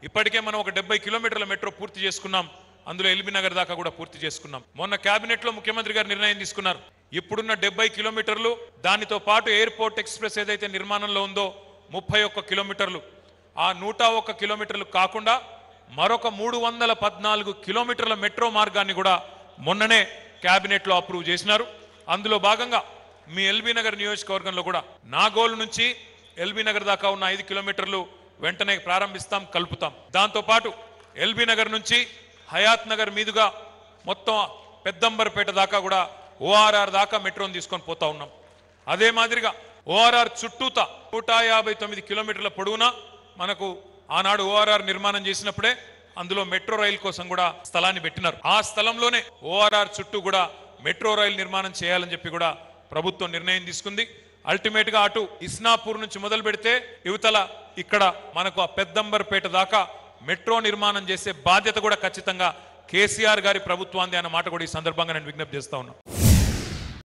ఇప్పటికే మనం ఒక డెబ్బై కిలోమీటర్ల మెట్రో పూర్తి చేసుకున్నాం అందులో ఎల్బీ నగర్ దాకా కూడా పూర్తి చేసుకున్నాం మొన్న కేబినెట్ లో ముఖ్యమంత్రి గారు నిర్ణయం తీసుకున్నారు ఇప్పుడున్న డెబ్బై కిలోమీటర్లు దానితో పాటు ఎయిర్పోర్ట్ ఎక్స్ప్రెస్ ఏదైతే నిర్మాణంలో ఉందో ముప్పై ఒక్క కిలోమీటర్లు ఆ నూట ఒక్క కిలోమీటర్లు కాకుండా మరొక మూడు వందల పద్నాలుగు కిలోమీటర్ల మెట్రో మార్గాన్ని కూడా మొన్ననే కేబినెట్ లో అప్రూవ్ చేసినారు అందులో భాగంగా మీ ఎల్బీ నగర్ నియోజకవర్గంలో కూడా నాగోల్ నుంచి ఎల్బీ నగర్ దాకా ఉన్న ఐదు కిలోమీటర్లు వెంటనే ప్రారంభిస్తాం కలుపుతాం దాంతో పాటు ఎల్బీ నగర్ నుంచి హయాత్ నగర్ మీదుగా మొత్తం పెద్దంబర్పేట దాకా కూడా ఓఆర్ఆర్ దాకా మెట్రోని తీసుకొని పోతా ఉన్నాం అదే మాదిరిగా ఓఆర్ఆర్ చుట్టూత నూట యాభై తొమ్మిది కిలోమీటర్ల పొడవునా మనకు ఆనాడు ఓఆర్ఆర్ నిర్మాణం చేసినప్పుడే అందులో మెట్రో రైల్ కోసం కూడా స్థలాన్ని పెట్టినారు ఆ స్థలంలోనే ఓఆర్ఆర్ చుట్టూ కూడా మెట్రో రైల్ నిర్మాణం చేయాలని చెప్పి కూడా ప్రభుత్వం నిర్ణయం తీసుకుంది అల్టిమేట్ గా అటు ఇస్నాపూర్ నుంచి మొదలు పెడితే యువతల ఇక్కడ మనకు ఆ పెద్దంబర్పేట దాకా మెట్రో నిర్మాణం చేసే బాధ్యత కూడా ఖచ్చితంగా కేసీఆర్ గారి ప్రభుత్వాన్ని అన్న మాట కూడా ఈ సందర్భంగా నేను విజ్ఞప్తి చేస్తా ఉన్నా